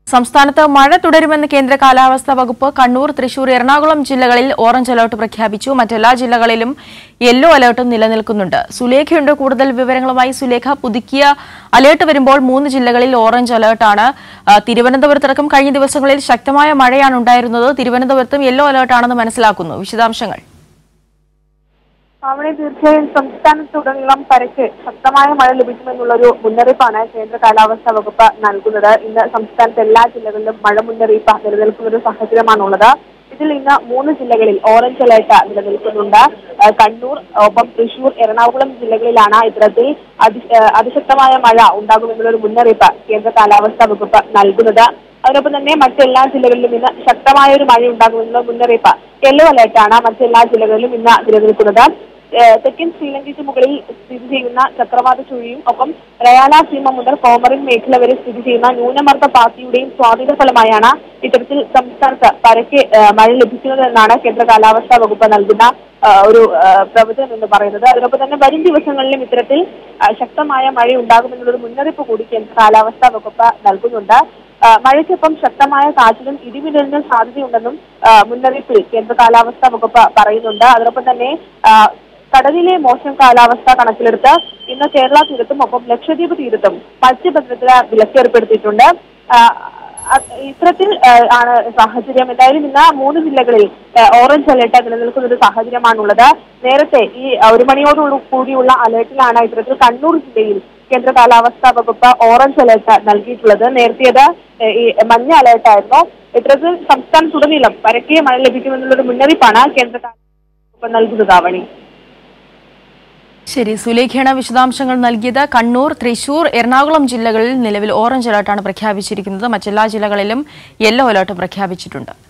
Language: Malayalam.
സംസ്ഥാനത്ത് മഴ തുടരുമെന്ന് കേന്ദ്ര കാലാവസ്ഥാ വകുപ്പ് കണ്ണൂർ തൃശൂർ എറണാകുളം ജില്ലകളിൽ ഓറഞ്ച് അലർട്ട് പ്രഖ്യാപിച്ചു മറ്റെല്ലാ ജില്ലകളിലും യെല്ലോ അലർട്ടും നിലനിൽക്കുന്നുണ്ട് സുലേഖയുണ്ട് കൂടുതൽ വിവരങ്ങളുമായി സുലേഖ പുതുക്കിയ അലർട്ട് വരുമ്പോൾ മൂന്ന് ജില്ലകളിൽ ഓറഞ്ച് അലർട്ടാണ് ആ, തിരുവനന്തപുരത്തടക്കം കഴിഞ്ഞ ദിവസങ്ങളിൽ ശക്തമായ മഴയാണ് ഉണ്ടായിരുന്നത് തിരുവനന്തപുരത്തും യെല്ലോ അലർട്ടാണെന്ന് മനസ്സിലാക്കുന്നു വിശദാംശങ്ങൾ അവിടെ തീർച്ചയായും സംസ്ഥാനത്തുടനീളം പരക്കെ ശക്തമായ മഴ ലഭിക്കുമെന്നുള്ളൊരു മുന്നറിയിപ്പാണ് കേന്ദ്ര കാലാവസ്ഥാ വകുപ്പ് നൽകുന്നത് ഇന്ന് സംസ്ഥാനത്തെ എല്ലാ ജില്ലകളിലും മഴ മുന്നറിയിപ്പ് നിലനിൽക്കുന്ന ഒരു സാഹചര്യമാണുള്ളത് ഇതിൽ ഇന്ന് മൂന്ന് ജില്ലകളിൽ ഓറഞ്ച് അലേർട്ട് നിലനിൽക്കുന്നുണ്ട് ഏഹ് കണ്ണൂർ ഒപ്പം തൃശൂർ എറണാകുളം ജില്ലകളിലാണ് ഇത്തരത്തിൽ അതി ഏഹ് അതിശക്തമായ മഴ ഉണ്ടാകുമെന്നുള്ളൊരു മുന്നറിയിപ്പ് കേന്ദ്ര കാലാവസ്ഥാ വകുപ്പ് നൽകുന്നത് അതിനൊപ്പം തന്നെ മറ്റെല്ലാ ജില്ലകളിലും ഇന്ന് ശക്തമായ ഒരു മഴ ഉണ്ടാകുമെന്നുള്ള മുന്നറിയിപ്പ് യെല്ലോ അലേർട്ടാണ് മറ്റെല്ലാ ജില്ലകളിലും ഇന്ന് നിലനിൽക്കുന്നത് ഏഹ് തെക്കൻ ശ്രീലങ്കയ്ക്ക് മുകളിൽ സ്ഥിതി ചെയ്യുന്ന ചക്രവാത ചുഴിയും ഒപ്പം റയാല സീമ മുതൽ കോമറിൻ മേഖല വരെ സ്ഥിതി ചെയ്യുന്ന ന്യൂനമർദ്ദ പാത്തിയുടെയും സ്വാധീന ഫലമായാണ് ഇത്തരത്തിൽ സംസ്ഥാനത്ത് പരക്കെ ഏഹ് മഴ ലഭിക്കുന്നത് എന്നാണ് കേന്ദ്ര കാലാവസ്ഥാ വകുപ്പ് നൽകുന്ന ഏഹ് ഒരു ഏഹ് പ്രവചനം എന്ന് പറയുന്നത് അതിനൊപ്പം തന്നെ വരും ദിവസങ്ങളിലും ഇത്തരത്തിൽ ഏഹ് ശക്തമായ മഴ ഉണ്ടാകുമെന്നുള്ളൊരു മുന്നറിയിപ്പ് കൂടി കേന്ദ്ര കാലാവസ്ഥാ വകുപ്പ് നൽകുന്നുണ്ട് ആ, മഴയ്ക്കൊപ്പം ശക്തമായ കാറ്റിനും ഇടിമിന്നലിനും സാധ്യതയുണ്ടെന്നും ആ, മുന്നറിയിപ്പിൽ കേന്ദ്ര കാലാവസ്ഥാ വകുപ്പ് പറയുന്നുണ്ട് അതോടൊപ്പം തന്നെ ആ, കടലിലെ മോശം കാലാവസ്ഥ കണക്കിലെടുത്ത് ഇന്ന് കേരള തീരത്തും ഒപ്പം ലക്ഷദ്വീപ് തീരത്തും മത്സ്യബന്ധനത്തിന് വിലക്കേർപ്പെടുത്തിയിട്ടുണ്ട് ആ, അ- ഇത്തരത്തിൽ ആ, ആണ് സാഹചര്യം എന്തായാലും ഇന്ന് മൂന്ന് ജില്ലകളിൽ ആ, ഓറഞ്ച് അലേർട്ട് നിലനിൽക്കുന്ന ഒരു സാഹചര്യമാണുള്ളത് നേരത്തെ ഈ ആ, ഒരു മണിയോട് കൂടിയുള്ള അലേർട്ടിലാണ് ഇത്തരത്തിൽ കണ്ണൂർ ജില്ലയിൽ കേന്ദ്ര കാലാവസ്ഥാ വകുപ്പ് ഓറഞ്ച് അലേർട്ട് നൽകിയിട്ടുള്ളത് നേരത്തേത് ഏഹ്, ഈ മഞ്ഞ അലേർട്ടായിരുന്നു ഇത്തരത്തിൽ സംസ്ഥാനത്തുടനീളം പരക്കെ മഴ ലഭിക്കുമെന്നുള്ളൊരു മുന്നറിയിപ്പാണ് കേന്ദ്ര കാലാവസ്ഥാ വകുപ്പ് നൽകുന്നത് ആവണി ശരി സുലേഖയാണ് വിശദാംശങ്ങൾ നൽകിയത് കണ്ണൂർ തൃശൂർ എറണാകുളം ജില്ലകളിൽ നിലവിൽ ഓറഞ്ച് അലർട്ടാണ് പ്രഖ്യാപിച്ചിരിക്കുന്നത് മറ്റെല്ലാ ജില്ലകളിലും യെല്ലോ അലർട്ട് പ്രഖ്യാപിച്ചിട്ടുണ്ട്